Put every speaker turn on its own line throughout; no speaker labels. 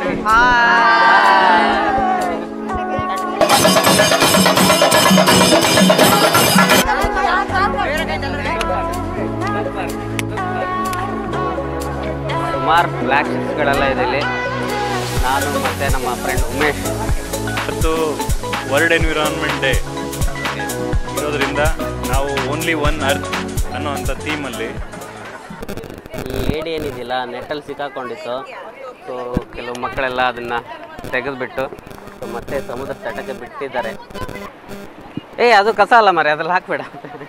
ಸುಮಾರು ಬ್ಲ್ಯಾಕ್ ಶಿಪ್ಸ್ಗಳೆಲ್ಲ ಇದೆ ಇಲ್ಲಿ ನಾನು ಮತ್ತು ನಮ್ಮ ಫ್ರೆಂಡ್ ಉಮೇಶ್
ಇವತ್ತು ವರ್ಲ್ಡ್ ಎನ್ವಿರಾನ್ಮೆಂಟ್ ಡೇ ಇರೋದ್ರಿಂದ ನಾವು ಓನ್ಲಿ ಒನ್ ಅರ್ತ್ ಅನ್ನೋವಂಥ ಥೀಮಲ್ಲಿ
ಈ ಏಡಿ ಏನಿದೆಯಲ್ಲ ನೆಟ್ಟಲ್ಲಿ ಸಿಕ್ಕಾಕೊಂಡಿತ್ತು ಸೊ ಕೆಲವು ಮಕ್ಕಳೆಲ್ಲ ಅದನ್ನು ತೆಗೆದುಬಿಟ್ಟು ಸೊ ಮತ್ತೆ ಸಮುದ್ರ ತಟಕ್ಕೆ ಬಿಟ್ಟಿದ್ದಾರೆ ಏಯ್ ಅದು ಕಸ ಅಲ್ಲ ಮರೆ ಅದ್ರಲ್ಲಿ ಹಾಕ್ಬೇಡ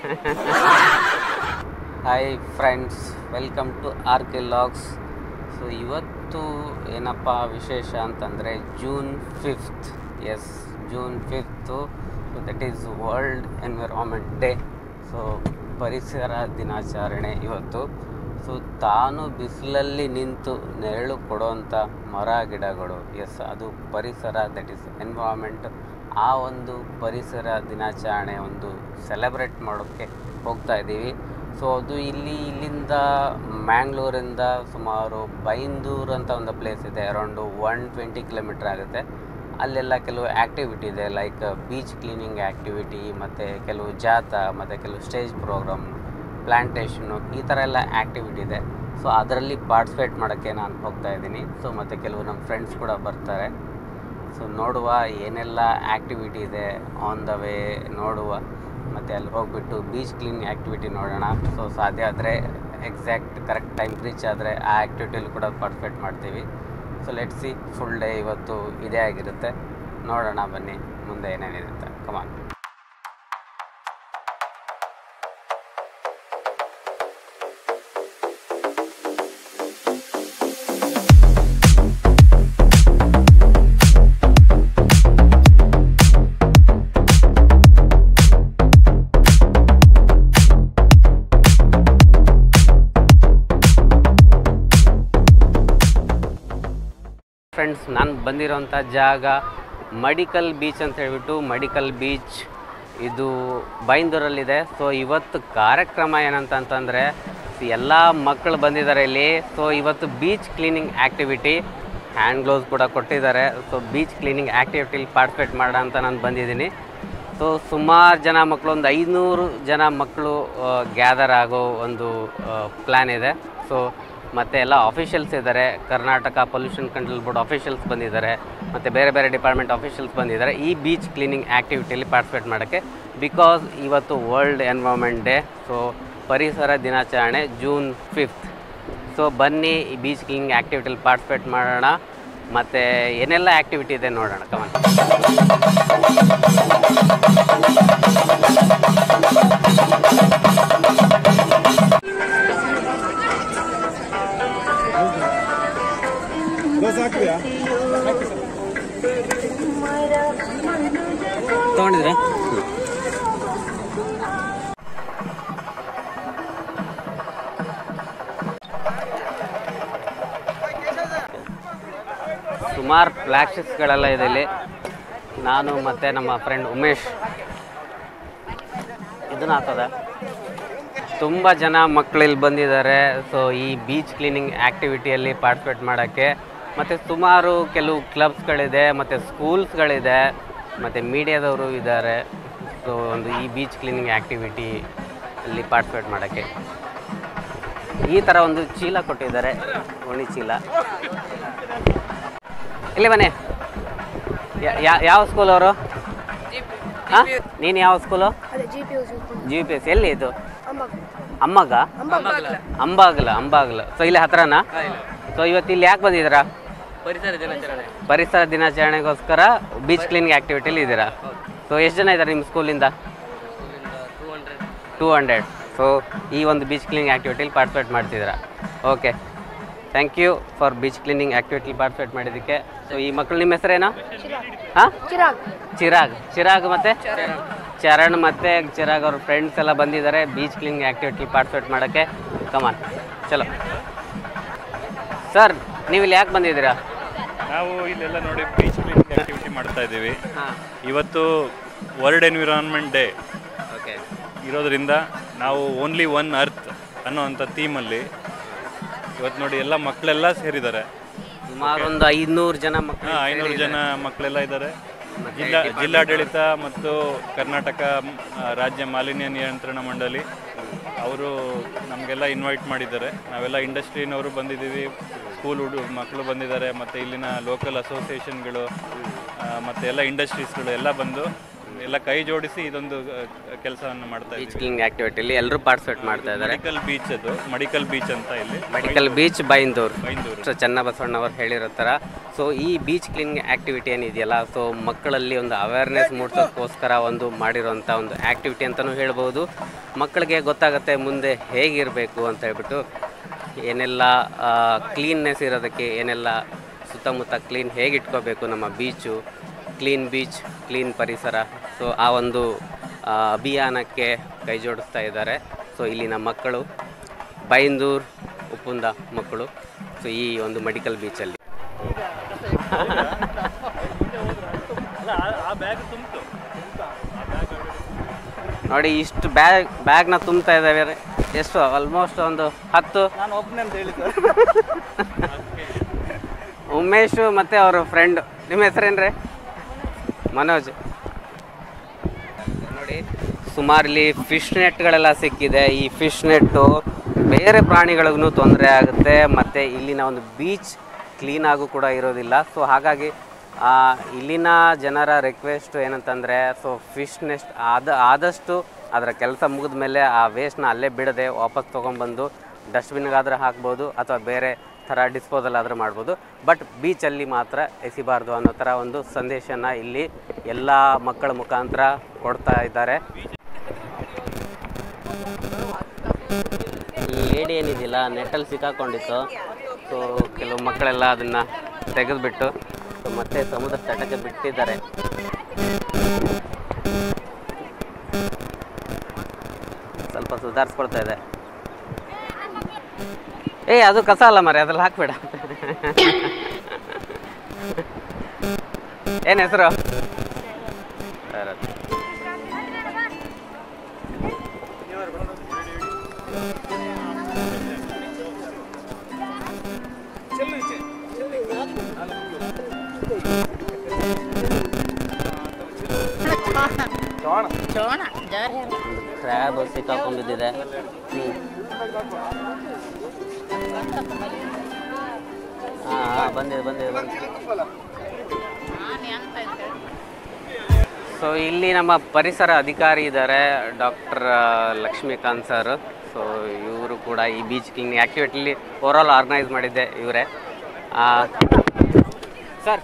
hi friends welcome to R K logs so ಇವತ್ತು ಏನಪ್ಪ ವಿಶೇಷ ಅಂತಂದರೆ June fifth yes June fifth so that is world environment day so ಪರಿಸರ ದಿನಾಚರಣೆ ಇವತ್ತು ಸೊ ತಾನು ಬಿಸಿಲಲ್ಲಿ ನಿಂತು ನೆರಳು ಕೊಡುವಂಥ ಮರ ಗಿಡಗಳು ಎಸ್ ಅದು ಪರಿಸರ ದಟ್ ಈಸ್ ಎನ್ವಿರಾನ್ಮೆಂಟ್ ಆ ಒಂದು ಪರಿಸರ ದಿನಾಚರಣೆ ಒಂದು ಸೆಲೆಬ್ರೇಟ್ ಮಾಡೋಕ್ಕೆ ಹೋಗ್ತಾ ಇದ್ದೀವಿ ಸೊ ಅದು ಇಲ್ಲಿ ಇಲ್ಲಿಂದ ಮ್ಯಾಂಗ್ಳೂರಿಂದ ಸುಮಾರು ಬೈಂದೂರು ಅಂತ ಒಂದು ಪ್ಲೇಸ್ ಇದೆ ಅರೌಂಡು ಒನ್ ಟ್ವೆಂಟಿ ಕಿಲೋಮೀಟ್ರ್ ಆಗುತ್ತೆ ಅಲ್ಲೆಲ್ಲ ಕೆಲವು ಆ್ಯಕ್ಟಿವಿಟಿ ಇದೆ ಲೈಕ್ ಬೀಚ್ ಕ್ಲೀನಿಂಗ್ ಆ್ಯಕ್ಟಿವಿಟಿ ಮತ್ತು ಕೆಲವು ಜಾಥಾ ಮತ್ತು ಕೆಲವು ಸ್ಟೇಜ್ ಪ್ರೋಗ್ರಾಮ್ ಪ್ಲ್ಯಾಂಟೇಷನ್ನು ಈ ಥರ ಎಲ್ಲ ಆ್ಯಕ್ಟಿವಿಟಿ ಇದೆ ಸೊ ಅದರಲ್ಲಿ ಪಾರ್ಟಿಸಿಪೇಟ್ ಮಾಡೋಕ್ಕೆ ನಾನು ಹೋಗ್ತಾ ಇದ್ದೀನಿ ಸೊ ಮತ್ತು ಕೆಲವು ನಮ್ಮ ಫ್ರೆಂಡ್ಸ್ ಕೂಡ ಬರ್ತಾರೆ ಸೊ ನೋಡುವ ಏನೆಲ್ಲ ಆ್ಯಕ್ಟಿವಿಟಿ ಇದೆ ಆನ್ ದ ವೇ ನೋಡುವ ಮತ್ತು ಅಲ್ಲಿ ಹೋಗ್ಬಿಟ್ಟು ಬೀಚ್ ಕ್ಲೀನ್ ಆ್ಯಕ್ಟಿವಿಟಿ ನೋಡೋಣ ಸೊ ಸಾಧ್ಯ ಆದರೆ ಎಕ್ಸಾಕ್ಟ್ ಕರೆಕ್ಟ್ ಟೈಮ್ ರೀಚ್ ಆದರೆ ಆ ಆ್ಯಕ್ಟಿವಿಟಿಯಲ್ಲಿ ಕೂಡ ಪಾರ್ಟಿಸಿಪೇಟ್ ಮಾಡ್ತೀವಿ so let see full day ಇವತ್ತು ಇದೇ ಆಗಿರುತ್ತೆ ನೋಡೋಣ ಬನ್ನಿ ಮುಂದೆ ಏನೇನಿರುತ್ತೆ ಕಮಾನ್ ಫ್ರೆಂಡ್ಸ್ ನಾನು ಬಂದಿರೋಂಥ ಜಾಗ ಮಡಿಕಲ್ ಬೀಚ್ ಅಂತ ಹೇಳ್ಬಿಟ್ಟು ಮಡಿಕಲ್ ಬೀಚ್ ಇದು ಬೈಂದೂರಲ್ಲಿದೆ ಸೊ ಇವತ್ತು ಕಾರ್ಯಕ್ರಮ ಏನಂತ ಅಂತಂದರೆ ಎಲ್ಲ ಮಕ್ಕಳು ಬಂದಿದ್ದಾರೆ ಇಲ್ಲಿ ಸೊ ಇವತ್ತು beach cleaning activity hand gloves ಕೂಡ ಕೊಟ್ಟಿದ್ದಾರೆ ಸೊ ಬೀಚ್ ಕ್ಲೀನಿಂಗ್ ಆ್ಯಕ್ಟಿವಿಟಿಲಿ ಪಾರ್ಟಿಸಿಪೇಟ್ ಮಾಡೋಣ ಅಂತ ನಾನು ಬಂದಿದ್ದೀನಿ ಸೊ ಸುಮಾರು ಜನ ಮಕ್ಕಳು ಒಂದು ಐನೂರು ಜನ ಮಕ್ಕಳು ಗ್ಯಾದರ್ ಆಗೋ ಒಂದು ಪ್ಲ್ಯಾನ್ ಇದೆ ಸೊ ಮತ್ತು ಎಲ್ಲ ಅಫಿಷಿಯಲ್ಸ್ ಇದ್ದಾರೆ Karnataka pollution control board officials ಬಂದಿದ್ದಾರೆ ಮತ್ತು ಬೇರೆ ಬೇರೆ ಡಿಪಾರ್ಟ್ಮೆಂಟ್ ಅಫಿಷಿಯಲ್ಸ್ ಬಂದಿದ್ದಾರೆ ಈ ಬೀಚ್ ಕ್ಲೀನಿಂಗ್ ಆ್ಯಕ್ಟಿವಿಟಿಯಲ್ಲಿ ಪಾರ್ಟಿಸಿಪೇಟ್ ಮಾಡೋಕ್ಕೆ ಬಿಕಾಸ್ ಇವತ್ತು ವರ್ಲ್ಡ್ ಎನ್ವೈರ್ಮೆಂಟ್ ಡೇ ಸೊ ಪರಿಸರ ದಿನಾಚರಣೆ ಜೂನ್ ಫಿಫ್ತ್ ಸೊ ಬನ್ನಿ ಈ ಬೀಚ್ ಕ್ಲೀನಿಂಗ್ ಆ್ಯಕ್ಟಿವಿಟಿಲಿ ಪಾರ್ಟಿಸಿಪೇಟ್ ಮಾಡೋಣ ಮತ್ತು ಏನೆಲ್ಲ ಆ್ಯಕ್ಟಿವಿಟಿ ಇದೆ ನೋಡೋಣ ಕಮನ್ ತೊಗೊಂಡಿದ್ರೆ ಸುಮಾರು ಫ್ಲ್ಯಾಗ್ಶಿಪ್ಸ್ಗಳೆಲ್ಲ ಇದೆ ಇಲ್ಲಿ ನಾನು ಮತ್ತು ನಮ್ಮ ಫ್ರೆಂಡ್ ಉಮೇಶ್ ಇದನ್ನ ಹಾಕೋದ ತುಂಬ ಜನ ಮಕ್ಕಳು ಇಲ್ಲಿ ಬಂದಿದ್ದಾರೆ ಸೊ ಈ ಬೀಚ್ ಕ್ಲೀನಿಂಗ್ ಆ್ಯಕ್ಟಿವಿಟಿಯಲ್ಲಿ ಪಾರ್ಟಿಸಿಪೇಟ್ ಮಾಡೋಕ್ಕೆ ಮತ್ತು ಸುಮಾರು ಕೆಲವು ಕ್ಲಬ್ಸ್ಗಳಿದೆ ಮತ್ತು ಸ್ಕೂಲ್ಸ್ಗಳಿದೆ ಮತ್ತು ಮೀಡಿಯಾದವರು ಇದ್ದಾರೆ ಸೊ ಒಂದು ಈ ಬೀಚ್ ಕ್ಲೀನಿಂಗ್ ಆ್ಯಕ್ಟಿವಿಟಿ ಅಲ್ಲಿ ಪಾರ್ಟಿಸಿಪೇಟ್ ಮಾಡೋಕ್ಕೆ ಈ ಥರ ಒಂದು ಚೀಲ ಕೊಟ್ಟಿದ್ದಾರೆ ಒಣಿ ಚೀಲ ಇಲ್ಲಿ ಬನ್ನಿ ಯಾ- ಯಾ- ಯಾವ ಸ್ಕೂಲ್ ಅವರು ಹಾಂ ನೀನು ಯಾವ ಸ್ಕೂಲು
ಅದೇ G P U
G P S ಎಲ್ಲಿ ಇದು
ಅಮ್ಮ
ಅಮ್ಮಗ ಅಂಬಾಗ್ಲ ಅಂಬಾಗ್ಲ ಸೊ ಇಲ್ಲಿ ಹತ್ರನಾ ಸೊ ಇವತ್ತು ಇಲ್ಲಿ ಯಾಕೆ ಬಂದಿದ್ದೀರಾ
ಪರಿಸರ ದಿನಾಚರಣೆ
ಪರಿಸರ ದಿನಾಚರಣೆಗೋಸ್ಕರ ಬೀಚ್ ಕ್ಲೀನಿಂಗ್ ಆ್ಯಕ್ಟಿವಿಟಿಲಿ ಇದ್ದೀರಾ ಸೊ ಎಷ್ಟು ಜನ ಇದ್ದಾರೆ ನಿಮ್ಮ ಸ್ಕೂಲಿಂದ
two hundred
two hundred so ಈ ಒಂದು ಬೀಚ್ ಕ್ಲೀನಿಂಗ್ ಆ್ಯಕ್ಟಿವಿಟಿಲಿ ಪಾರ್ಟಿಸಿಪೇಟ್ ಮಾಡ್ತಿದ್ದೀರಾ okay thank you for beach cleaning activity participate ಮಾಡಿದ್ದಕ್ಕೆ ಸೊ ಈ ಮಕ್ಕಳು ನಿಮ್ಮ ಹೆಸರೇನು ಹಾಂ
ಚಿರಾಗ್
ಚಿರಾಗ್ ಚಿರಾಗ್ ಮತ್ತೆ ಚರಣ್ ಮತ್ತೆ ಚಿರಾಗ್ ಅವ್ರ ಫ್ರೆಂಡ್ಸ್ ಎಲ್ಲ ಬಂದಿದ್ದಾರೆ ಬೀಚ್ ಕ್ಲೀನಿಂಗ್ ಆ್ಯಕ್ಟಿವಿಟಿ ಪಾರ್ಟಿಸಿಪೇಟ್ ಮಾಡೋಕ್ಕೆ ಕಮಾನ್ ಚಲೋ ಸರ್ ನೀವು ಇಲ್ಲಿ ಯಾಕೆ ಬಂದಿದ್ದೀರಾ
ನಾವು ಇಲ್ಲೆಲ್ಲ ನೋಡಿ ಬೀಚ್ ಕ್ಲೀನಿಂಗ್ ಆ್ಯಕ್ಟಿವಿಟಿ ಮಾಡ್ತಾ ಇದ್ದೀವಿ
ಹಾಂ
ಇವತ್ತು ವರ್ಲ್ಡ್ ಎನ್ವಿರಾನ್ಮೆಂಟ್ ಡೇ
ಓಕೆ
ಇರೋದ್ರಿಂದ ನಾವು ಓನ್ಲಿ ಒನ್ ಅರ್ತ್ ಅನ್ನೋವಂಥ ಥೀಮಲ್ಲಿ ಇವತ್ತು ನೋಡಿ ಎಲ್ಲ ಮಕ್ಕಳೆಲ್ಲ ಸೇರಿದ್ದಾರೆ
ಸುಮಾರು ಒಂದು ಐನೂರು ಜನ ಮಕ್ಕಳು
ಹಾಂ ಐನೂರು ಜನ ಮಕ್ಕಳೆಲ್ಲ ಇದ್ದಾರೆ ಜಿಲ್ಲಾ ಜಿಲ್ಲಾಡಳಿತ ಮತ್ತು ಕರ್ನಾಟಕ ಮ್, ಆ, ರಾಜ್ಯ ಮಾಲಿನ್ಯ ನಿಯಂತ್ರಣ ಮಂಡಳಿ ಅವರು ನಮಗೆಲ್ಲ ಇನ್ವೈಟ್ ಮಾಡಿದ್ದಾರೆ ನಾವೆಲ್ಲ ಇಂಡಸ್ಟ್ರಿನವರು ಬಂದಿದ್ದೀವಿ ಸ್ಕೂಲ್ ಹುಡು ಮಕ್ಕಳು ಬಂದಿದ್ದಾರೆ ಮತ್ತು ಇಲ್ಲಿನ ಲೋಕಲ್ ಅಸೋಸಿಯೇಷನ್ಗಳು ಮತ್ತು ಎಲ್ಲ ಇಂಡಸ್ಟ್ರೀಸ್ಗಳು ಎಲ್ಲ ಬಂದು ಎಲ್ಲ ಕೈ ಜೋಡಿಸಿ ಇದೊಂದು ಕೆಲಸವನ್ನು ಮಾಡ್ತಾ
ಬೀಚ್
ಇದ್ದೀವಿ
ಕ್ಲೀನಿಂಗ್ ಆಕ್ಟಿವಿಟಿಲಿ ಎಲ್ಲರೂ ಪಾರ್ಟಿಸಿಪೇಟ್ ಮಾಡ್ತಾ ಇದ್ದಾರೆ
ಮೆಡಿಕಲ್ ಬೀಚ್ ಅದು ಮೆಡಿಕಲ್ ಬೀಚ್ ಅಂತ ಇಲ್ಲಿ
medical beach Byndoor
Byndoor
so ಚನ್ನಬಸವಣ್ಣವ್ರು ಹೇಳಿರೋ ಥರ ಸೊ ಈ ಬೀಚ್ ಕ್ಲೀನಿಂಗ್ ಆ್ಯಕ್ಟಿವಿಟಿ ಏನಿದೆಯಲ್ಲ ಸೊ ಮಕ್ಕಳಲ್ಲಿ ಒಂದು ಅವೇರ್ನೆಸ್ ಮೂಡಿಸೋಕ್ಕೋಸ್ಕರ ಒಂದು ಮಾಡಿರೋಂಥ ಒಂದು ಆ್ಯಕ್ಟಿವಿಟಿ ಅಂತಲೂ ಹೇಳ್ಬೋದು ಮಕ್ಕಳಿಗೆ ಗೊತ್ತಾಗುತ್ತೆ ಮುಂದೆ ಹೇಗಿರಬೇಕು ಅಂತ ಹೇಳ್ಬಿಟ್ಟು ಏನೆಲ್ಲ ಕ್ಲೀನ್ನೆಸ್ ಇರೋದಕ್ಕೆ ಏನೆಲ್ಲ ಸುತ್ತಮುತ್ತ ಕ್ಲೀನ್ ಹೇಗೆ ಇಟ್ಕೋಬೇಕು ನಮ್ಮ ಬೀಚು ಕ್ಲೀನ್ ಬೀಚ್ ಕ್ಲೀನ್ ಪರಿಸರ ಸೊ ಆ ಒಂದು ಆ, ಅಭಿಯಾನಕ್ಕೆ ಕೈ ಜೋಡಿಸ್ತಾ ಇದ್ದಾರೆ ಸೊ ಇಲ್ಲಿನ ಮಕ್ಕಳು ಬೈಂದೂರ್ ಉಪ್ಪುಂದ ಮಕ್ಕಳು ಸೊ ಈ ಒಂದು ಮೆಡಿಕಲ್ ಬೀಚಲ್ಲಿ
ಆ ಬ್ಯಾಗ್ ತುಂಬಿತು
ನೋಡಿ ಇಷ್ಟು ಬ್ಯಾಗ್ ಬ್ಯಾಗ್ನ ತುಂಬ್ತಾ ಇದ್ದಾವೆ ಎಷ್ಟು ಆಲ್ಮೋಸ್ಟ್ ಒಂದು ಹತ್ತು
ನಾನು ಒಬ್ಬನೇ ಅಂತ ಹೇಳಿ ಸರ್
ಉಮೇಶು ಮತ್ತು ಅವ್ರ ಫ್ರೆಂಡ್ ನಿಮ್ಮ ಹೆಸರೇನ್ರಿ ಮನೋಜ್ ನೋಡಿ ಸುಮಾರು ಇಲ್ಲಿ ಫಿಶ್ ನೆಟ್ಗಳೆಲ್ಲ ಸಿಕ್ಕಿದೆ ಈ ಫಿಶ್ ನೆಟ್ಟು ಬೇರೆ ಪ್ರಾಣಿಗಳಿಗೂ ತೊಂದರೆ ಆಗುತ್ತೆ ಮತ್ತು ಇಲ್ಲಿನ ಒಂದು ಬೀಚ್ ಕ್ಲೀನಾಗೂ ಕೂಡ ಇರೋದಿಲ್ಲ ಸೊ ಹಾಗಾಗಿ ಆ, ಇಲ್ಲಿನ ಜನರ ರಿಕ್ವೆಸ್ಟ್ ಏನಂತಂದರೆ ಸೊ ಫಿಶ್ ನೆಸ್ಟ್ ಆದ ಆದಷ್ಟು ಅದರ ಕೆಲಸ ಮುಗಿದ ಮೇಲೆ ಆ ವೇಸ್ಟ್ನ ಅಲ್ಲೇ ಬಿಡದೆ ವಾಪಸ್ ತೊಗೊಂಬಂದು ಡಸ್ಟ್ಬಿನ್ಗಾದ್ರೆ ಹಾಕ್ಬೋದು ಅಥವಾ ಬೇರೆ ಥರ ಡಿಸ್ಪೋಸಲ್ ಆದರೂ ಮಾಡ್ಬೋದು ಬಟ್ ಬೀಚಲ್ಲಿ ಮಾತ್ರ ಎಸಿಬಾರ್ದು ಅನ್ನೋ ಥರ ಒಂದು ಸಂದೇಶನ ಇಲ್ಲಿ ಎಲ್ಲ ಮಕ್ಕಳ ಮುಖಾಂತರ ಕೊಡ್ತಾ ಇದ್ದಾರೆ ಈ ಏಡಿ ಏನಿದೆಯಲ್ಲ ನೆಟ್ಟಲ್ಲಿ ಸಿಕ್ಕಾಕೊಂಡಿತ್ತು ಸೊ ಕೆಲವು ಮಕ್ಕಳೆಲ್ಲ ಅದನ್ನು ತೆಗೆದುಬಿಟ್ಟು ಸೊ ಮತ್ತೆ ಸಮುದ್ರ ತಟಕ್ಕೆ ಬಿಟ್ಟಿದ್ದಾರೆ ಸ್ವಲ್ಪ ಸುಧಾರಿಸ್ಕೊಳ್ತಾ ಇದೆ ಏಯ್ ಅದು ಕಸ ಅಲ್ಲ ಮರೆ ಅದ್ರಲ್ಲಿ ಹಾಕ್ಬೇಡ ಏನು ಹೆಸರು ಶರತ್.
ಚೋಣ ಜಾರಿ
ಒಂದು ಕ್ರ್ಯಾಬ್ ಸಿಕ್ಕಾಕೊಂಡ್ಬಿದ್ದಿದೆ ಹ್ಞೂ ಹಾಂ ಹಾಂ ಬಂದಿದೆ ಬಂದಿದೆ ಬಂದಿದೆ
ನಾನು ಎಂತ ಅಂತ ಹೇಳಿ
ಸೊ ಇಲ್ಲಿ ನಮ್ಮ ಪರಿಸರ ಅಧಿಕಾರಿ ಇದ್ದಾರೆ ಡಾಕ್ಟರ್ ಲಕ್ಷ್ಮೀಕಾಂತ್ ಸರ್ ಸೊ ಇವರು ಕೂಡ ಈ ಬೀಚ್ ಕ್ಲೀನಿಂಗ್ ಆ್ಯಕ್ಟಿವಿಟಿಲಿ ಓವರಾಲ್ ಆರ್ಗನೈಸ್ ಮಾಡಿದ್ದೆ ಇವರೇ ಸರ್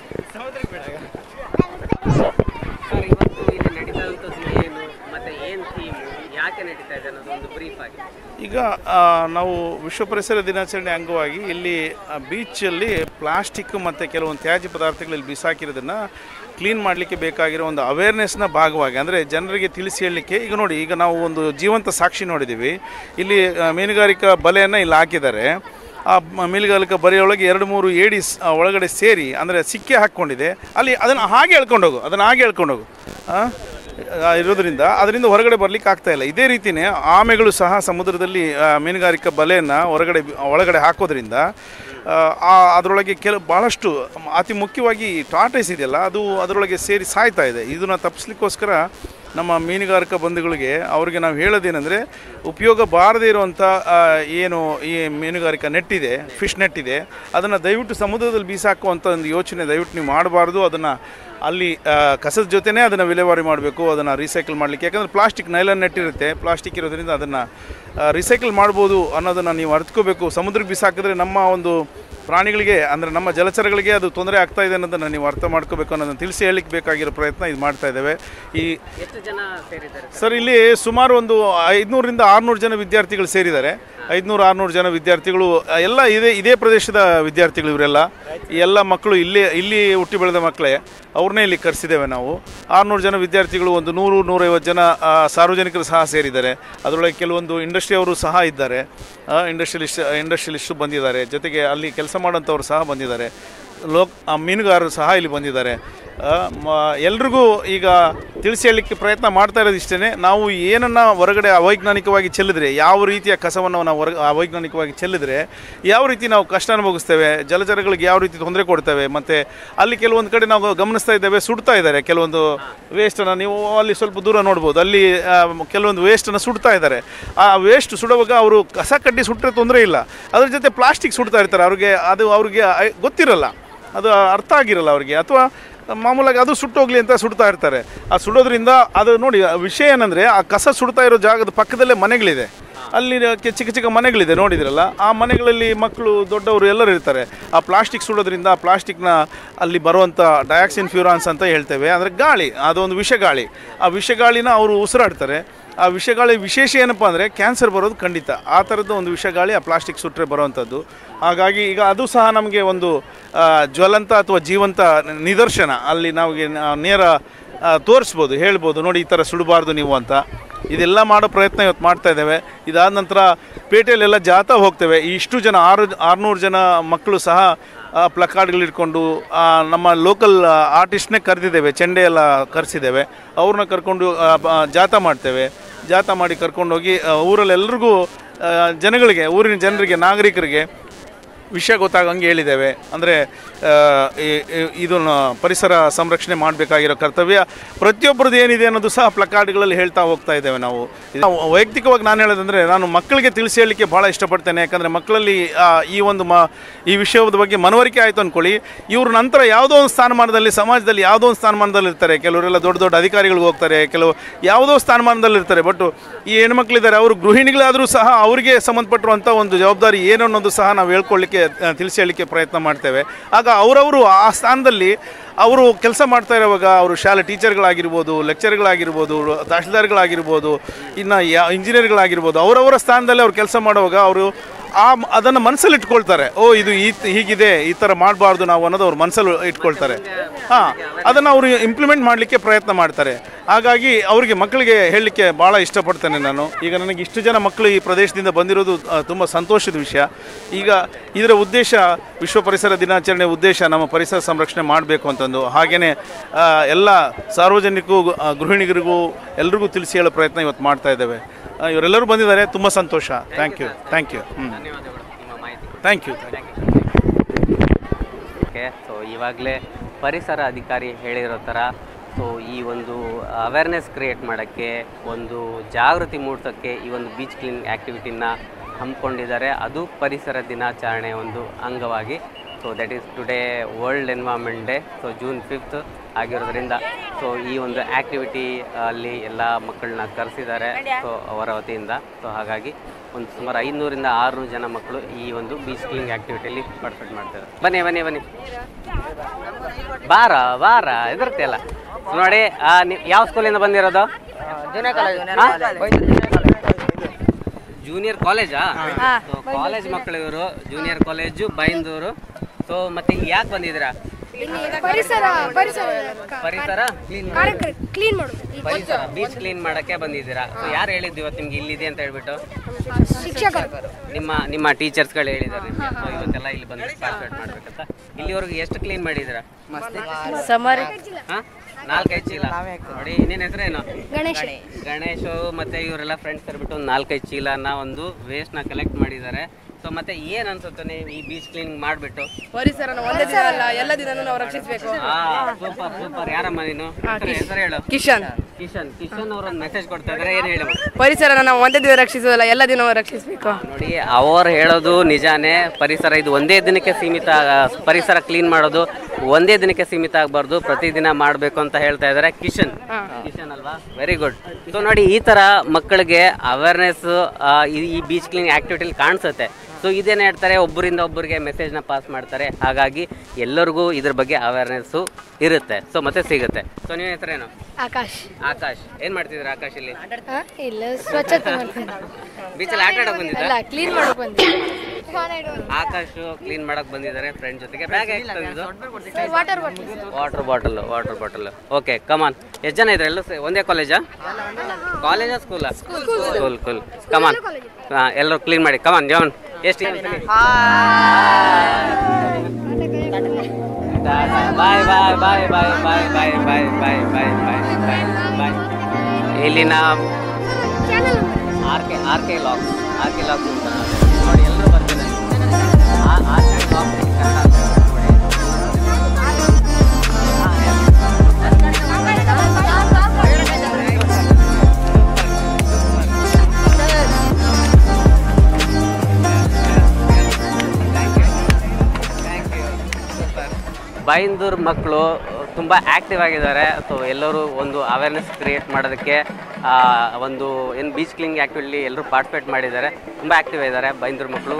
ಸರ್ ಇವತ್ತು ಇಲ್ಲಿ ನಡೀತಾ ಇರುವಂಥದ್ದು ಏನು ಮತ್ತು ಏನು ಥೀಮು ಯಾಕೆ ನಡೀತಾ ಇದೆ ಅನ್ನೋದು ಒಂದು ಬ್ರೀಫ್ ಆಗಿ
ಈಗ ಆ, ನಾವು ವಿಶ್ವ ಪರಿಸರ ದಿನಾಚರಣೆ ಅಂಗವಾಗಿ ಇಲ್ಲಿ ಆ, ಬೀಚಲ್ಲಿ ಪ್ಲಾಸ್ಟಿಕ್ ಮತ್ತು ಕೆಲವೊಂದು ತ್ಯಾಜ್ಯ ಪದಾರ್ಥಗಳಲ್ಲಿ ಬಿಸಾಕಿರೋದನ್ನು ಕ್ಲೀನ್ ಮಾಡಲಿಕ್ಕೆ ಬೇಕಾಗಿರೋ ಒಂದು ಅವೇರ್ನೆಸ್ನ ಭಾಗವಾಗಿ ಅಂದರೆ ಜನರಿಗೆ ತಿಳಿಸಿ ಹೇಳಲಿಕ್ಕೆ ಈಗ ನೋಡಿ ಈಗ ನಾವು ಒಂದು ಜೀವಂತ ಸಾಕ್ಷಿ ನೋಡಿದ್ದೀವಿ ಇಲ್ಲಿ ಆ, ಮೀನುಗಾರಿಕಾ ಬಲೆಯನ್ನು ಇಲ್ಲಿ ಹಾಕಿದ್ದಾರೆ ಆ ಮ- ಮೀನುಗಾರಿಕಾ ಬರೆಯೊಳಗೆ ಎರಡು ಮೂರು ಏಡಿ ಸ್- ಆ, ಒಳಗಡೆ ಸೇರಿ ಅಂದರೆ ಸಿಕ್ಕೆ ಹಾಕ್ಕೊಂಡಿದೆ ಅಲ್ಲಿ ಅದನ್ನು ಹಾಗೆ ಎಳ್ಕೊಂಡೋಗು ಅದನ್ನು ಹಾಗೆ ಎಳ್ಕೊಂಡೋಗು ಆ? ಆ, ಇರೋದ್ರಿಂದ ಅದರಿಂದ ಹೊರಗಡೆ ಬರ್ಲಿಕ್ಕೆ ಆಗ್ತಾ ಇಲ್ಲ ಇದೇ ರೀತಿಯೇ ಆಮೆಗಳು ಸಹ ಸಮುದ್ರದಲ್ಲಿ ಆ, ಮೀನುಗಾರಿಕಾ ಬಲೆಯನ್ನು ಹೊರಗಡೆ ಬಿ- ಒಳಗಡೆ ಹಾಕೋದ್ರಿಂದ ಆ, ಆ ಅದರೊಳಗೆ ಕೆಲ ಭಾಳಷ್ಟು ಅತಿ ಮುಖ್ಯವಾಗಿ ಟಾಟೈಸ್ ಇದೆಯಲ್ಲ ಅದು ಅದರೊಳಗೆ ಸೇರಿ ಸಾಯ್ತಾ ಇದೆ ಇದನ್ನು ತಪ್ಪಿಸ್ಲಿಕ್ಕೋಸ್ಕರ ನಮ್ಮ ಮೀನುಗಾರಿಕಾ ಬಂಧುಗಳಿಗೆ ಅವರಿಗೆ ನಾವು ಹೇಳೋದೇನೆಂದರೆ ಉಪಯೋಗ ಬಾರದೇ ಇರುವಂಥ ಆ, ಏನು ಈ ಮೀನುಗಾರಿಕಾ ನೆಟ್ ಇದೆ ಫಿಶ್ ನೆಟ್ ಇದೆ ಅದನ್ನು ದಯವಿಟ್ಟು ಸಮುದ್ರದಲ್ಲಿ ಬೀಸಾಕುವಂಥ ಒಂದು ಯೋಚನೆ ದಯವಿಟ್ಟು ನೀವು ಮಾಡಬಾರ್ದು ಅದನ್ನು ಅಲ್ಲಿ ಆ, ಕಸದ ಜೊತೆನೇ ಅದನ್ನು ವಿಲೇವಾರಿ ಮಾಡಬೇಕು ಅದನ್ನು ರೀಸೈಕಲ್ ಮಾಡಲಿಕ್ಕೆ ಯಾಕಂದರೆ ಪ್ಲಾಸ್ಟಿಕ್ ನೈಲನ್ ನೆಟ್ ಇರುತ್ತೆ ಪ್ಲಾಸ್ಟಿಕ್ ಇರೋದ್ರಿಂದ ಅದನ್ನು ರೀಸೈಕಲ್ ಮಾಡ್ಬೋದು ಅನ್ನೋದನ್ನು ನೀವು ಅರ್ಥಕೋಬೇಕು ಸಮುದ್ರಕ್ಕೆ ಬಿಸಾಕಿದ್ರೆ ನಮ್ಮ ಒಂದು ಪ್ರಾಣಿಗಳಿಗೆ ಅಂದರೆ ನಮ್ಮ ಜಲಚರಗಳಿಗೆ ಅದು ತೊಂದರೆ ಆಗ್ತಾ ಇದೆ ಅನ್ನೋದನ್ನು ನೀವು ಅರ್ಥ ಮಾಡ್ಕೋಬೇಕು ಅನ್ನೋದನ್ನು ತಿಳಿಸಿ ಹೇಳಲಿಕ್ಕೆ ಬೇಕಾಗಿರೋ ಪ್ರಯತ್ನ ಇದು ಮಾಡ್ತಾ ಇದ್ದೇವೆ ಈ
ಎಷ್ಟು ಜನ ಸೇರಿದ್ದಾರೆ
ಸರ್ ಇಲ್ಲಿ ಸುಮಾರು ಒಂದು ಐದುನೂರಿಂದ ಆರುನೂರು ಜನ ವಿದ್ಯಾರ್ಥಿಗಳು ಸೇರಿದ್ದಾರೆ ಐದುನೂರು ಆರುನೂರು ಜನ ವಿದ್ಯಾರ್ಥಿಗಳು ಆ, ಎಲ್ಲ ಇದೇ ಇದೇ ಪ್ರದೇಶದ ವಿದ್ಯಾರ್ಥಿಗಳು ಇವರೆಲ್ಲ ಈ ಎಲ್ಲ ಮಕ್ಕಳು ಇಲ್ಲಿ ಇಲ್ಲಿ ಹುಟ್ಟಿ ಬೆಳೆದ ಮಕ್ಕಳೇ ಅವ್ರನ್ನೇ ಇಲ್ಲಿ ಕರೆಸಿದ್ದೇವೆ ನಾವು ಆರುನೂರು ಜನ ವಿದ್ಯಾರ್ಥಿಗಳು ಒಂದು ನೂರು ನೂರೈವತ್ತು ಜನ ಆ, ಸಾರ್ವಜನಿಕರು ಸಹ ಸೇರಿದ್ದಾರೆ ಅದರೊಳಗೆ ಕೆಲವೊಂದು ಇಂಡಸ್ಟ್ರಿ ಅವರು ಸಹ ಇದ್ದಾರೆ ಇಂಡಸ್ಟ್ರಿಯಲಿಸ್ಟ್ ಇಂಡಸ್ಟ್ರಿಯಲಿಸ್ಟು ಬಂದಿದ್ದಾರೆ ಜೊತೆಗೆ ಅಲ್ಲಿ ಕೆಲಸ ಮಾಡೋಂಥವ್ರು ಸಹ ಬಂದಿದ್ದಾರೆ ಲೋಕ್ ಆ ಮೀನುಗಾರರು ಸಹ ಇಲ್ಲಿ ಬಂದಿದ್ದಾರೆ ಆ, ಮ- ಎಲ್ರಿಗೂ ಈಗ ತಿಳಿಸಿ ಹೇಳಲಿಕ್ಕೆ ಪ್ರಯತ್ನ ಮಾಡ್ತಾ ಇರೋದು ಇಷ್ಟೇ ನಾವು ಏನನ್ನು ಹೊರಗಡೆ ಅವೈಜ್ಞಾನಿಕವಾಗಿ ಚೆಲ್ಲಿದ್ರೆ ಯಾವ ರೀತಿಯ ಕಸವನ್ನು ನಾವು ಹೊರಗೆ ಅವೈಜ್ಞಾನಿಕವಾಗಿ ಚೆಲ್ಲಿದ್ರೆ ಯಾವ ರೀತಿ ನಾವು ಕಷ್ಟ ಅನುಭವಿಸ್ತೇವೆ ಜಲಚರಗಳಿಗೆ ಯಾವ ರೀತಿ ತೊಂದರೆ ಕೊಡ್ತೇವೆ ಮತ್ತು ಅಲ್ಲಿ ಕೆಲವೊಂದು ಕಡೆ ನಾವು ಗಮನಿಸ್ತಾ ಇದ್ದೇವೆ ಸುಡ್ತಾ ಇದ್ದಾರೆ ಕೆಲವೊಂದು ವೇಸ್ಟನ್ನು ನೀವು ಅಲ್ಲಿ ಸ್ವಲ್ಪ ದೂರ ನೋಡ್ಬೋದು ಅಲ್ಲಿ ಆ, ಕೆಲವೊಂದು ವೇಸ್ಟನ್ನು ಸುಡ್ತಾ ಇದ್ದಾರೆ ಆ ವೇಸ್ಟ್ ಸುಡುವಾಗ ಅವರು ಕಸ ಕಡ್ಡಿ ಸುಟ್ಟರೆ ತೊಂದರೆ ಇಲ್ಲ ಅದ್ರ ಜೊತೆ ಪ್ಲಾಸ್ಟಿಕ್ ಸುಡ್ತಾ ಇರ್ತಾರೆ ಅವ್ರಿಗೆ ಅದು ಅವ್ರಿಗೆ ಐ- ಗೊತ್ತಿರಲ್ಲ ಅದು ಅರ್ಥ ಆಗಿರಲ್ಲ ಅವ್ರಿಗೆ ಅಥವಾ ಮಾಮೂಲಾಗಿ ಅದು ಸುಟ್ಟೋಗ್ಲಿ ಅಂತ ಸುಡ್ತಾ ಇರ್ತಾರೆ ಆ ಸುಡೋದ್ರಿಂದ ಅದು ನೋಡಿ ಆ ವಿಷಯ ಏನಂದರೆ ಆ ಕಸ ಸುಡ್ತಾ ಇರೋ ಜಾಗದ ಪಕ್ಕದಲ್ಲೇ ಮನೆಗಳಿದೆ ಅಲ್ಲಿ ಕೆ- ಚಿಕ್ಕ ಚಿಕ್ಕ ಮನೆಗಳಿದೆ ನೋಡಿದ್ರಲ್ಲ ಆ ಮನೆಗಳಲ್ಲಿ ಮಕ್ಕಳು ದೊಡ್ಡವರು ಎಲ್ಲರೂ ಇರ್ತಾರೆ ಆ ಪ್ಲಾಸ್ಟಿಕ್ ಸುಡೋದ್ರಿಂದ ಆ ಪ್ಲಾಸ್ಟಿಕ್ನ ಅಲ್ಲಿ ಬರುವಂಥ ಡಯಾಕ್ಸಿನ್ ಫ್ಯೂರಾನ್ಸ್ ಅಂತ ಹೇಳ್ತೇವೆ ಅಂದರೆ ಗಾಳಿ ಅದೊಂದು ವಿಷಗಾಳಿ ಆ ವಿಷಗಾಳಿನ ಅವರು ಉಸಿರಾಡ್ತಾರೆ ಆ ವಿಷಗಾಳಿ ವಿಶೇಷ ಏನಪ್ಪ ಅಂದರೆ ಕ್ಯಾನ್ಸರ್ ಬರೋದು ಖಂಡಿತ ಆ ಥರದ್ದು ಒಂದು ವಿಷಗಾಳಿ ಆ ಪ್ಲಾಸ್ಟಿಕ್ ಸುಟ್ಟರೆ ಬರುವಂಥದ್ದು ಹಾಗಾಗಿ ಈಗ ಅದು ಸಹ ನಮಗೆ ಒಂದು ಆ, ಜ್ವಲಂತ ಅಥವಾ ಜೀವಂತ ನಿದರ್ಶನ ಅಲ್ಲಿ ನಮಗೆ ನ- ನೇರ ಆ, ತೋರಿಸ್ಬೋದು ಹೇಳ್ಬೋದು ನೋಡಿ ಈ ಥರ ಸುಡಬಾರ್ದು ನೀವು ಅಂತ ಇದೆಲ್ಲ ಮಾಡೋ ಪ್ರಯತ್ನ ಇವತ್ತು ಮಾಡ್ತಾ ಇದ್ದೇವೆ ಇದಾದ ನಂತರ ಪೇಟೆಯಲ್ಲೆಲ್ಲ ಜಾಥಾ ಹೋಗ್ತೇವೆ ಈ ಇಷ್ಟು ಜನ ಆರು ಆರುನೂರು ಜನ ಮಕ್ಕಳು ಸಹ ಪ್ಲಕಾರ್ಡ್ಗಳು ಇಟ್ಕೊಂಡು ಆ, ನಮ್ಮ ಲೋಕಲ್ ಆರ್ಟಿಸ್ಟ್ನೇ ಕರೆದಿದ್ದೇವೆ ಚೆಂಡೆ ಎಲ್ಲ ಕರೆಸಿದ್ದೇವೆ ಅವ್ರನ್ನ ಕರ್ಕೊಂಡು ಆ, ಬ- ಜಾಥಾ ಮಾಡ್ತೇವೆ ಜಾಥಾ ಮಾಡಿ ಕರ್ಕೊಂಡೋಗಿ ಆ, ಊರಲ್ಲೆಲ್ರಿಗೂ ಆ, ಜನಗಳಿಗೆ ಊರಿನ ಜನರಿಗೆ ನಾಗರಿಕರಿಗೆ ವಿಷಯ ಗೊತ್ತಾಗಂಗೆ ಹೇಳಿದ್ದೇವೆ ಅಂದರೆ ಇದನ್ನು ಪರಿಸರ ಸಂರಕ್ಷಣೆ ಮಾಡಬೇಕಾಗಿರೋ ಕರ್ತವ್ಯ ಪ್ರತಿಯೊಬ್ಬರದ್ದು ಏನಿದೆ ಅನ್ನೋದು ಸಹ ಪ್ಲಕಾರ್ಡ್ಗಳಲ್ಲಿ ಹೇಳ್ತಾ ಹೋಗ್ತಾ ಇದ್ದೇವೆ ನಾವು ಇದು ನಾವು ವೈಯಕ್ತಿಕವಾಗಿ ನಾನು ಹೇಳೋದಂದರೆ ನಾನು ಮಕ್ಕಳಿಗೆ ತಿಳಿಸಿ ಹೇಳಲಿಕ್ಕೆ ಭಾಳ ಇಷ್ಟಪಡ್ತೇನೆ ಯಾಕಂದರೆ ಮಕ್ಕಳಲ್ಲಿ ಆ, ಈ ಒಂದು ಮ ಈ ವಿಷಯದ ಬಗ್ಗೆ ಮನವರಿಕೆ ಆಯಿತು ಅಂದ್ಕೊಳ್ಳಿ ಇವ್ರ ನಂತರ ಯಾವುದೋ ಒಂದು ಸ್ಥಾನಮಾನದಲ್ಲಿ ಸಮಾಜದಲ್ಲಿ ಯಾವುದೋ ಒಂದು ಸ್ಥಾನಮಾನದಲ್ಲಿ ಇರ್ತಾರೆ ಕೆಲವರೆಲ್ಲ ದೊಡ್ಡ ದೊಡ್ಡ ಅಧಿಕಾರಿಗಳಿಗೆ ಹೋಗ್ತಾರೆ ಕೆಲವು ಯಾವುದೋ ಸ್ಥಾನಮಾನದಲ್ಲಿ ಇರ್ತಾರೆ ಬಟ್ ಈ ಹೆಣ್ಮಕ್ಳಿದ್ದಾರೆ ಅವರು ಗೃಹಿಣಿಗಳಾದರೂ ಸಹ ಅವರಿಗೆ ಸಂಬಂಧಪಟ್ಟಿರುವಂಥ ಒಂದು ಜವಾಬ್ದಾರಿ ಏನು ಅನ್ನೋದು ಸಹ ನಾವು ಹೇಳ್ಕೊಳ್ಳಿಕ್ಕೆ ಆ, ತಿಳಿಸಿ ಹೇಳಲಿಕ್ಕೆ ಪ್ರಯತ್ನ ಮಾಡ್ತೇವೆ ಆಗ ಅವರವರು ಆ ಸ್ಥಾನದಲ್ಲಿ ಅವರು ಕೆಲಸ ಮಾಡ್ತಾ ಇರುವಾಗ ಅವರು ಶಾಲೆ ಟೀಚರ್ಗಳಾಗಿರ್ಬೋದು ಲೆಕ್ಚರ್ಗಳಾಗಿರ್ಬೋದು ತಹಶೀಲ್ದಾರ್ಗಳಾಗಿರ್ಬೋದು ಇನ್ನು ಯಾ ಇಂಜಿನಿಯರ್ಗಳಾಗಿರ್ಬೋದು ಅವರವರ ಸ್ಥಾನದಲ್ಲಿ ಅವ್ರು ಕೆಲಸ ಮಾಡುವಾಗ ಅವರು ಆ ಅದನ್ನು ಮನಸ್ಸಲ್ಲಿ ಇಟ್ಕೊಳ್ತಾರೆ ಓ ಇದು ಈ ಹೀಗಿದೆ ಈ ಥರ ಮಾಡಬಾರ್ದು ನಾವು ಅನ್ನೋದು ಅವ್ರು ಮನಸ್ಸಲ್ಲಿ ಇಟ್ಕೊಳ್ತಾರೆ ಹಾಂ ಅದನ್ನು ಅವರು ಇಂಪ್ಲಿಮೆಂಟ್ ಮಾಡಲಿಕ್ಕೆ ಪ್ರಯತ್ನ ಮಾಡ್ತಾರೆ ಹಾಗಾಗಿ ಅವರಿಗೆ ಮಕ್ಕಳಿಗೆ ಹೇಳಲಿಕ್ಕೆ ಭಾಳ ಇಷ್ಟಪಡ್ತೇನೆ ನಾನು ಈಗ ನನಗೆ ಇಷ್ಟು ಜನ ಮಕ್ಕಳು ಈ ಪ್ರದೇಶದಿಂದ ಬಂದಿರೋದು ತುಂಬ ಸಂತೋಷದ ವಿಷಯ ಈಗ ಇದರ ಉದ್ದೇಶ ವಿಶ್ವ ಪರಿಸರ ದಿನಾಚರಣೆ ಉದ್ದೇಶ ನಮ್ಮ ಪರಿಸರ ಸಂರಕ್ಷಣೆ ಮಾಡಬೇಕು ಅಂತಂದು ಹಾಗೆಯೇ ಎಲ್ಲ ಸಾರ್ವಜನಿಕರಿಗೂ ಆ, ಗೃಹಿಣಿಗರಿಗೂ ಎಲ್ರಿಗೂ ತಿಳಿಸಿ ಹೇಳೋ ಪ್ರಯತ್ನ ಇವತ್ತು ಮಾಡ್ತಾ ಇದ್ದೇವೆ ಆ, ಇವರೆಲ್ಲರೂ ಬಂದಿದ್ದಾರೆ ತುಂಬ ಸಂತೋಷ ಥ್ಯಾಂಕ್ ಯು ಥ್ಯಾಂಕ್ ಯು ಹ್ಞೂ
ಧನ್ಯವಾದಗಳು ನಿಮ್ಮ ಮಾಹಿತಿ
ಥ್ಯಾಂಕ್ ಯು
ಓಕೆ ಸೊ ಇವಾಗಲೇ ಪರಿಸರ ಅಧಿಕಾರಿ ಹೇಳಿರೋ ಥರ ಸೊ ಈ ಒಂದು ಅವೇರ್ನೆಸ್ ಕ್ರಿಯೇಟ್ ಮಾಡೋಕ್ಕೆ ಒಂದು ಜಾಗೃತಿ ಮೂಡಿಸೋಕ್ಕೆ ಈ ಒಂದು ಬೀಚ್ ಕ್ಲೀನಿಂಗ್ ಆ್ಯಕ್ಟಿವಿಟಿನ ಹಮ್ಮಿಕೊಂಡಿದ್ದಾರೆ ಅದು ಪರಿಸರ ದಿನಾಚರಣೆ ಒಂದು ಅಂಗವಾಗಿ so that is today world environment day so June fifth ಆಗಿರೋದ್ರಿಂದ ಸೊ ಈ ಒಂದು ಆ್ಯಕ್ಟಿವಿಟಿ ಅಲ್ಲಿ ಎಲ್ಲ ಮಕ್ಕಳನ್ನ ಕರೆಸಿದ್ದಾರೆ ಸೊ ಅವರ ವತಿಯಿಂದ ಸೊ ಹಾಗಾಗಿ ಒಂದು ಸುಮಾರು ಐನೂರಿಂದ ಆರುನೂರು ಜನ ಮಕ್ಕಳು ಈ ಒಂದು ಬೀಚ್ ಕ್ಲೀನಿಂಗ್ ಆ್ಯಕ್ಟಿವಿಟಿಯಲ್ಲಿ ಪಾರ್ಟಿಸಿಪೇಟ್ ಮಾಡ್ತಾರೆ ಬನ್ನಿ ಬನ್ನಿ ಬನ್ನಿ ಬಾರ ಬಾರ ಎದುರ್ತಿಯಲ್ಲ ನೋಡಿ ಆ, ನೀವು ಯಾವ ಸ್ಕೂಲಿಂದ ಬಂದಿರೋದು ಜೂನಿಯರ್ ಕಾಲೇಜಾ ಸೊ ಕಾಲೇಜ್ ಮಕ್ಕಳು ಇವರು ಜೂನಿಯರ್ ಕಾಲೇಜು ಬೈಂದೂರು ಸೊ ಮತ್ತೆ ಯಾಕೆ ಬಂದಿದ್ದೀರಾ
ಪರಿಸರ ಪರಿಸರ
ಪರಿಸರ ಕ್ಲೀನ್
ಕಾರ್ಯಕ್ರಮ ಕ್ಲೀನ್ ಮಾಡೋದು ಈ
ಪರಿಸರ ಬೀಚ್ ಕ್ಲೀನ್ ಮಾಡಕ್ಕೆ ಬಂದಿದ್ದೀರಾ ಸೊ ಯಾರು ಹೇಳಿದ್ದು ಇವತ್ತು ನಿಮ್ಗೆ ಇಲ್ಲಿದೆ ಅಂತ ಹೇಳ್ಬಿಟ್ಟು
ಶಿಕ್ಷಕರು
ನಿಮ್ಮ ನಿಮ್ಮ ಟೀಚರ್ಸ್ಗಳು ಹೇಳಿದ್ದಾರೆ ಸೊ ಇವತ್ತೆಲ್ಲ ಇಲ್ಲಿ ಬಂದು ಪಾರ್ಟಿಸಿಪೇಟ್ ಮಾಡ್ಬೇಕಂತ ಇಲ್ಲಿವರೆಗೂ ಎಷ್ಟು ಕ್ಲೀನ್ ಮಾಡಿದ್ದೀರಾ
ಸಮರ್
ಹಾ ನಾಲ್ಕೈದು ಚೀಲ ನೋಡಿ ನಿನ್ನ ಹೆಸರೇನು
ಗಣೇಶ
ಗಣೇಶು ಮತ್ತೆ ಇವರೆಲ್ಲ ಫ್ರೆಂಡ್ಸ್ ಕರ್ಬಿಟ್ಟು ಒಂದು ನಾಲ್ಕೈದು ಚೀಲನ ಒಂದು ವೇಸ್ಟ್ನ ಕಲೆಕ್ಟ್ ಮಾಡಿದ್ದಾರೆ ಸೊ ಮತ್ತೆ ಏನ್ ಅನ್ಸುತ್ತೆ ನೀವು ಈ ಬೀಚ್ ಕ್ಲೀನಿಂಗ್ ಮಾಡಿಬಿಟ್ಟು
ಪರಿಸರನ ಒಂದೇ ದಿನ ಅಲ್ಲ ಎಲ್ಲ ದಿನನೂ ನಾವು ರಕ್ಷಿಸಬೇಕು
ಸೂಪರ್ ಸೂಪರ್ ಯಾರಮ್ಮ ನೀನು ಹೆಸರು ಹೇಳು
ಕಿಶನ್
ಕಿಶನ್ ಕಿಶನ್ ಅವರು ಒಂದು ಮೆಸೇಜ್ ಕೊಡ್ತಾ ಇದ್ದಾರೆ ಏನು ಹೇಳಿ
ಪರಿಸರನ ನಾವು ಒಂದೇ ದಿನ ರಕ್ಷಿಸೋದಲ್ಲ ಎಲ್ಲ ದಿನ ರಕ್ಷಿಸಬೇಕು
ನೋಡಿ ಅವ್ರು ಹೇಳೋದು ನಿಜಾನೇ ಪರಿಸರ ಇದು ಒಂದೇ ದಿನಕ್ಕೆ ಸೀಮಿತ ಆ, ಪರಿಸರ ಕ್ಲೀನ್ ಮಾಡೋದು ಒಂದೇ ದಿನಕ್ಕೆ ಸೀಮಿತ ಆಗಬಾರ್ದು ಪ್ರತಿದಿನ ಮಾಡಬೇಕು ಅಂತ ಹೇಳ್ತಾ ಇದ್ದಾರೆ ಕಿಶನ್ ಕಿಶನ್ ಅಲ್ವಾ ವೆರಿ ಗುಡ್ ಸೊ ನೋಡಿ ಈ ಥರ ಮಕ್ಕಳಿಗೆ ಅವೇರ್ನೆಸ್ ಈ ಬೀಚ್ ಕ್ಲೀನ್ ಆ್ಯಕ್ಟಿವಿಟಿಲಿ ಕಾಣಿಸುತ್ತೆ ಸೊ ಇದೇನು ಹೇಳ್ತಾರೆ ಒಬ್ಬರಿಂದ ಒಬ್ಬರಿಗೆ ಮೆಸೇಜ್ನ ಪಾಸ್ ಮಾಡ್ತಾರೆ ಹಾಗಾಗಿ ಎಲ್ಲರಿಗೂ ಇದ್ರ ಬಗ್ಗೆ ಅವೇರ್ನೆಸ್ಸು ಇರುತ್ತೆ ಸೊ ಮತ್ತೆ ಸಿಗುತ್ತೆ ಸೊ ನೀವು ಹೆಸರೇನು
ಆಕಾಶ್
ಆಕಾಶ್ ಏನು ಮಾಡ್ತಿದ್ದೀರಾ ಆಕಾಶ್ ಇಲ್ಲಿ
ಹಾ? ಇಲ್ಲ ಸ್ವಚ್ಛತೆ ಮಾಡ್ತೀನಿ
ಬೀಚಲ್ಲಿ ಆಟ ಆಡೋಕೆ ಬಂದಿದ್ದ
ಅಲ್ಲ ಕ್ಲೀನ್ ಮಾಡಕ್ ಬಂದೆ
ಆಕಾಶ್ ಕ್ಲೀನ್ ಮಾಡಕ್ ಬಂದಿದ್ದಾರೆ ಫ್ರೆಂಡ್ ಜೊತೆಗೆ ಬ್ಯಾಗ್ ತಂದಿದ್ದು
water bottle
water bottle water bottle okay come on ಎಷ್ಟು ಜನ ಇದ್ರೆ ಎಲ್ಲರೂ ಒಂದೇ ಕಾಲೇಜಾ ಕಾಲೇಜಾ ಸ್ಕೂಲಾ ಸ್ಕೂಲ್ ಸ್ಕೂಲ್ ಕಮಾನ್ ಹಾಂ ಎಲ್ಲರೂ ಕ್ಲೀನ್ ಮಾಡಿ ಕಮಾನ್ ಜವನ್ ಎಷ್ಟು ಬಾಯ್ bye bye bye bye bye bye bye bye bye bye bye ಇಲ್ಲಿನ R K R K logs R K logs ಅಂತ ನೋಡಿ ಎಲ್ಲರೂ ಬರ್ತಿದ್ದಾರೆ ಆರ್ ಕೆ ಲಾಕ್ಸ್ ಕನ್ನಡ ಅಂತ ನೋಡಿ ಹಾಂ ಬೈಂದೂರ್ ಮಕ್ಕಳು ತುಂಬ ಆ್ಯಕ್ಟಿವ್ ಆಗಿದ್ದಾರೆ ಸೊ ಎಲ್ಲರೂ ಒಂದು ಅವೇರ್ನೆಸ್ ಕ್ರಿಯೇಟ್ ಮಾಡೋದಕ್ಕೆ ಆ, ಒಂದು ಏನು ಬೀಚ್ ಕ್ಲೀನಿಂಗ್ ಆ್ಯಕ್ಟಿವಿಟಿ ಎಲ್ಲರೂ ಪಾರ್ಟಿಸಿಪೇಟ್ ಮಾಡಿದ್ದಾರೆ ತುಂಬ ಆ್ಯಕ್ಟಿವ್ ಆಗಿದ್ದಾರೆ ಬೈಂದೂರ್ ಮಕ್ಕಳು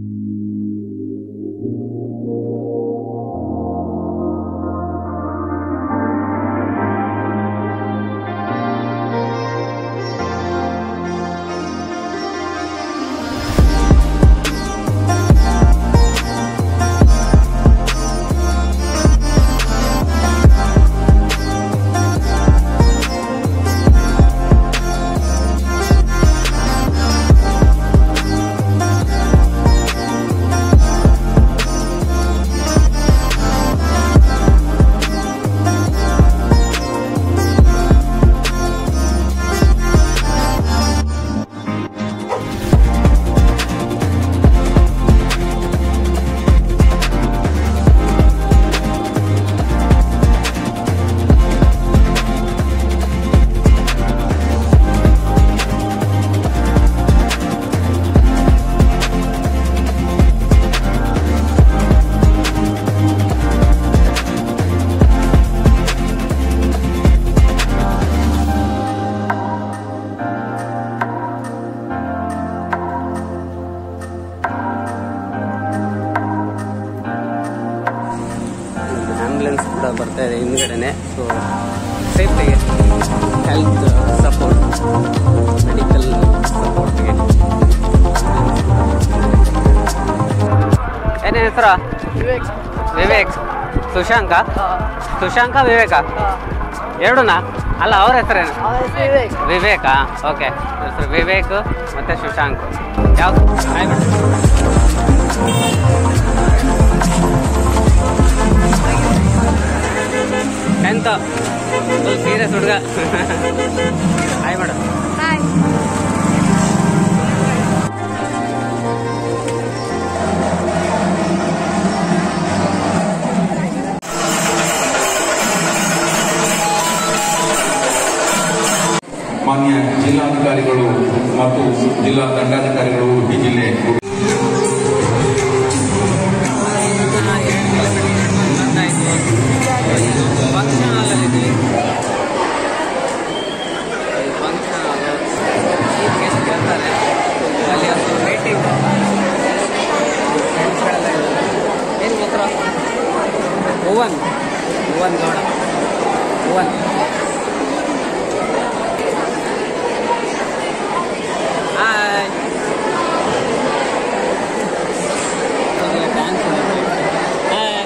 ಆ್ಯಂಬುಲೆನ್ಸ್ ಕೂಡ ಬರ್ತಾ ಇದೆ ಹಿಂದ್ಗಡೆನೆ ಸೊ ಸೇಫ್ಟಿಗೆ ಹೆಲ್ತ್ ಸಪೋರ್ಟ್ ಮೆಡಿಕಲ್ ಸಪೋರ್ಟ್ಗೆ ಏನೇ ಹೆಸರು ವಿವೇಕ್ ಸುಶಾಂಕ ಸುಶಾಂಕ ವಿವೇಕ ಎರಡೂನಾ ಅಲ್ಲ ಅವ್ರ ಹೆಸರೇನು ವಿವೇಕಾ ಓಕೆ ಹೆಸರು ವಿವೇಕ್ ಮತ್ತೆ ಸುಶಾಂಕ್ ಯಾವ್ದು ಟೆಂತ್ ಫುಲ್ ಸೀರಿಯಸ್ ಹುಡುಗ ಹಾಯ್ ಮೇಡಮ್
ಹಾಯ್
ಮಾನ್ಯ ಜಿಲ್ಲಾಧಿಕಾರಿಗಳು ಮತ್ತು ಜಿಲ್ಲಾ ದಂಡಾಧಿಕಾರಿಗಳು ಉಡುಪಿ ಜಿಲ್ಲೆ
ಫಂಕ್ಷನ್ ಹಾಲಲ್ಲಿದ್ದೀವಿ ಫಂಕ್ಷನ್ ಹಾಲು ಚೀಫ್ ಗೆಸ್ಟ್ ಬರ್ತಾರೆ ಅಲ್ಲಿ ಒಂದು ಮೀಟಿಂಗ್ ಫ್ರೆಂಡ್ಸ್ಗಳೆಲ್ಲ ಏನು ಹೆಸರು Bhuvan Bhuvan Gowda Bhuvan hi dance hi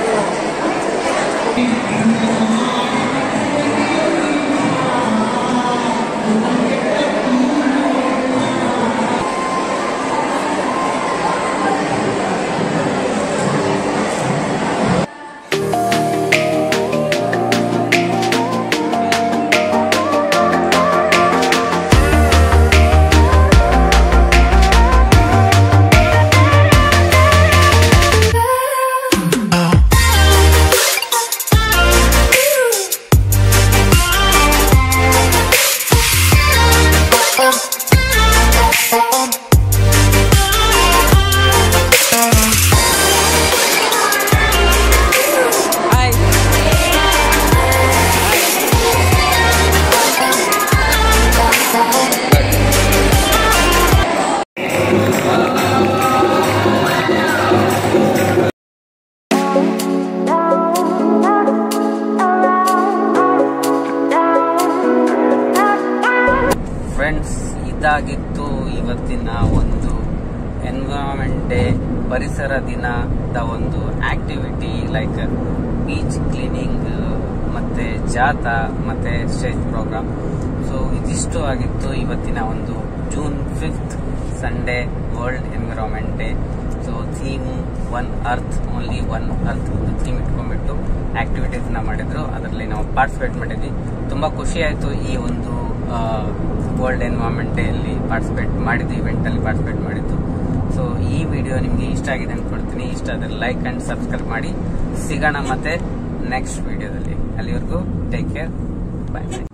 hi friends ಇದಾಗಿತ್ತು ಇವತ್ತಿನ ಒಂದು ಎನ್ವಿರಾನ್ಮೆಂಟ್ ಡೇ ಪರಿಸರ ದಿನದ ಒಂದು ಆಕ್ಟಿವಿಟಿ ಲೈಕ್ ಬೀಚ್ ಕ್ಲೀನಿಂಗ್ ಮತ್ತೆ ಜಾಥಾ ಮತ್ತೆ ಸ್ಟೇಜ್ ಪ್ರೋಗ್ರಾಮ್ ಸೊ ಇದಿಷ್ಟು ಆಗಿತ್ತು ಇವತ್ತಿನ ಒಂದು June fifth Sunday world environment day so theme one earth only one earth ಒಂದು ಥೀಮ್ ಇಟ್ಕೊಂಡ್ಬಿಟ್ಟು ಆಕ್ಟಿವಿಟೀಸ್ನ ಮಾಡಿದ್ರು ಅದರಲ್ಲಿ ನಾವು ಪಾರ್ಟಿಸಿಪೇಟ್ ಮಾಡಿದ್ವಿ ತುಂಬ ಖುಷಿ ಆಯಿತು ಈ ಒಂದು ವರ್ಲ್ಡ್ ಎನ್ವೈರನ್ಮೆಂಟ್ ಡೇಯಲ್ಲಿ ಪಾರ್ಟಿಸಿಪೇಟ್ ಮಾಡಿದ್ದು ಇವೆಂಟಲ್ಲಿ ಪಾರ್ಟಿಸಿಪೇಟ್ ಮಾಡಿದ್ದು ಸೊ ಈ ವಿಡಿಯೋ ನಿಮಗೆ ಇಷ್ಟ ಆಗಿದೆ ಅಂದ್ಕೊಳ್ತೀನಿ ಇಷ್ಟ ಆದರೆ ಲೈಕ್ ಆ್ಯಂಡ್ ಸಬ್ಸ್ಕ್ರೈಬ್ ಮಾಡಿ ಸಿಗೋಣ ಮತ್ತೆ ನೆಕ್ಸ್ಟ್ ವಿಡಿಯೋದಲ್ಲಿ ಅಲ್ಲಿವರೆಗೂ ಟೇಕ್ ಕೇರ್ ಬಾಯ್ ಬಾಯ್